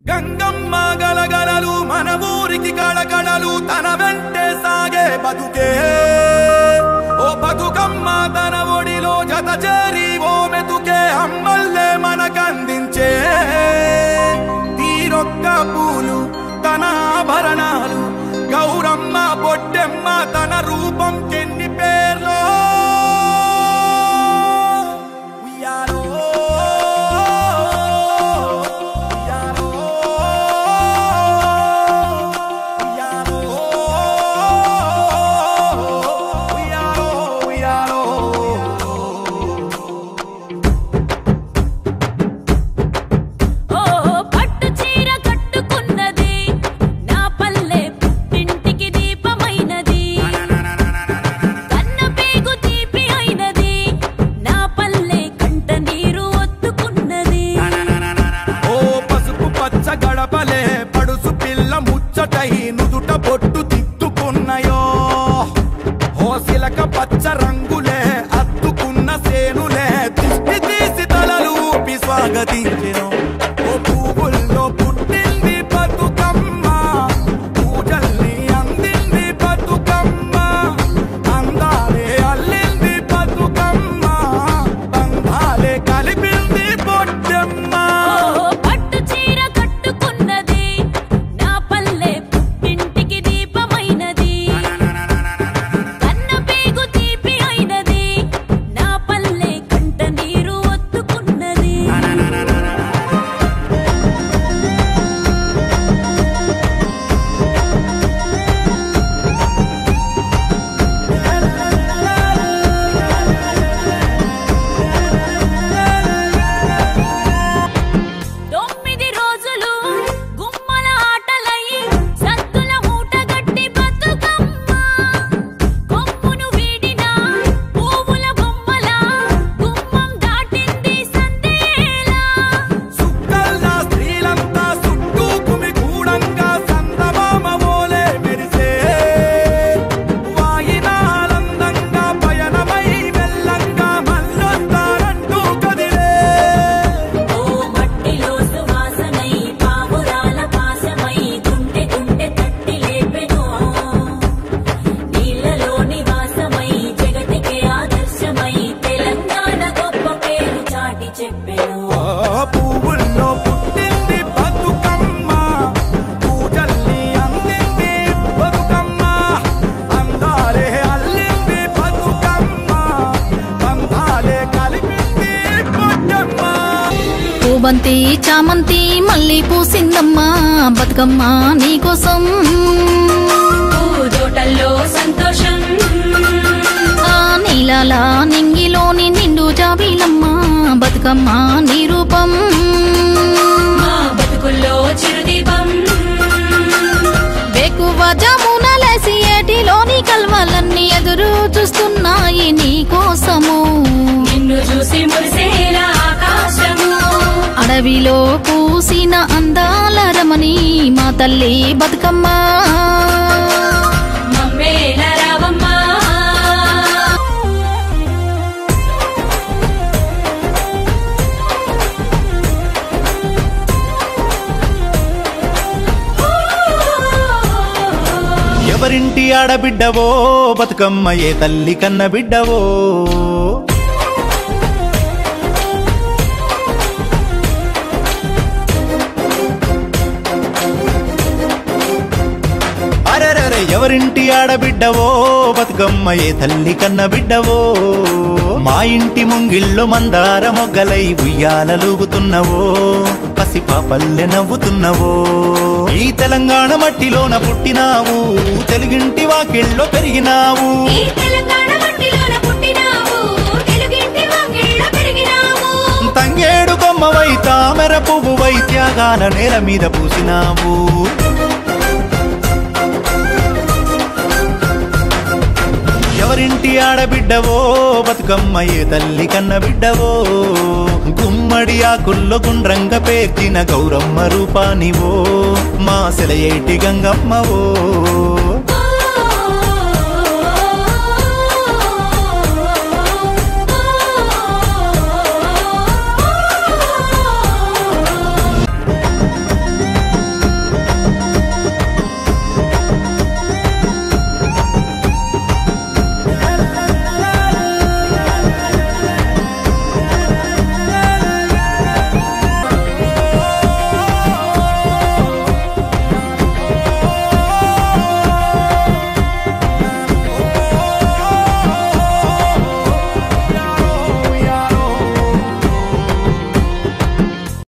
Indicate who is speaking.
Speaker 1: గంగమ్మ గలగలలు మన ఊరికి గడగడలు తన వెంటే సాగే బతుకే ఓ బతుకమ్మ తన ఒడిలో జత చేరి ఓ మెతుకే అమ్మల్లే మనకందించే తీరొక్క పూలు తన ఆభరణాలు గౌరమ్మ బొడ్డెమ్మ తన రూపం కెన్ని పేర్లో ఉయ్యాలో ఉయ్యాలో ఉయ్యాలో ఉయ్యాలో ఉయ్యాలో
Speaker 2: ఓ పట్టు చీర కట్టుకున్నది నా పల్లె పుట్టింటికి దీపమైనది కన్న పేగు తీపి అయినది నా పల్లె కంట నీరు ఒత్తుకున్నది
Speaker 1: ఓ పసుపు పచ్చ గడపలే పడుసు పిల్ల ముచ్చటై నుదుట బొట్టు తిట్టుకున్నయో ఓ సిలక పచ్చ రంగులే అత్తుకున్న సేనులే దిష్టి తీసి తలలు ఊపి స్వాగతించెను ఓ పువ్వుల్లో పుట్టింది బతుకమ్మ పూజల్ని అందింది బతుకమ్మ అందాలే అల్లింది బతుకమ్మ బంధాలే కలిపింది బొడ్డమ్మ
Speaker 2: ఓ పట్టు చీర కట్టుకున్నది నా పల్లె పుట్టింటికి దీపమైనది కన్న పేగు తీపి అయినది నా పల్లె కంట నీరు ఒత్తుకున్నది తొమ్మిది రోజులు గుమ్మల ఆటలై సత్తుల మూట గట్టి బతుకమ్మ కొమ్మును వీడిన పువ్వుల బొమ్మల గుమ్మం దాటింది సందేలా
Speaker 1: సుక్కల్లా స్త్రీలంతా చుట్టూ గుమిగూడంగా సందమామ ఓలే మెరిసే వాయినాలందంగా పయనమై మెల్లంగా మల్లొస్తారంటూ కదిలే
Speaker 2: ఓ మట్టిలో సువాసనై పావురాల పాశమై గుండె గుండె తట్టి లేపెను నీళ్ళలో నివాసమై జగతికి ఆదర్శమై తెలంగాణ గొప్ప పేరు చాటి చెప్పెను
Speaker 1: ఆ పువ్వుల్లో పుట్టింది బతుకమ్మ పూజల్ని అందింది బతుకమ్మ అందాలే అల్లింది బతుకమ్మ బంధాలే కలిపింది బొడ్డమ్మ
Speaker 3: పూబంతి చామంతి మళ్ళీ పూసిందమ్మా బతుకమ్మ నీకోసం
Speaker 2: పూదోటల్లో సంతోషం
Speaker 3: ఆ నీలాల నింగిలోని నిండు జాబీలమ్మ బతుకమ్మ నీ రూపం
Speaker 2: మా బతుకుల్లో చిరుదీపం
Speaker 3: బెకువ జమునలేసి ఏటిలోని కల్వలన్నీ ఎదురు చూస్తున్నాయి నీకోసము
Speaker 2: నిన్ను చూసి మురిసేలా ఆకాశము
Speaker 3: అడవిలో పూసిన అందాల రమణి మా తల్లి బతుకమ్మ
Speaker 2: మమ్మేల రావమ్మా
Speaker 4: ఎవరింటి ఆడబిడ్డవో బతుకమ్మ ఏ తల్లి కన్న బిడ్డవో అరెరరే ఎవరింటి ఆడబిడ్డవో బతుకమ్మ ఏ తల్లి కన్న బిడ్డవో మా ఇంటి ముంగిళ్ళు మందార మొగ్గలై ఉయ్యాలలుగుతున్నవో పసిపాపల్లె నవ్వుతున్నవో ఈ తెలంగాణ మట్టిలోన పుట్టినావు తెలుగింటి వాకిళ్ళలో పెరిగినావు
Speaker 2: ఈ తెలంగాణ మట్టిలోన పుట్టినావు తెలుగింటి వాకిళ్ళ పెరిగినావు
Speaker 4: తంగేడు కొమ్మవై తామెర పువ్వువై త్యాగాల నేల మీద పూసినావు ఎవరింటి ఆడబిడ్డవో బతుకమ్మ ఏ తల్లి కన్న బిడ్డవో గుమ్మడి ఆకుల్లో గుండ్రంగ పేర్చిన గౌరమ్మ రూపానివో మా సెలయేటి గంగమ్మవో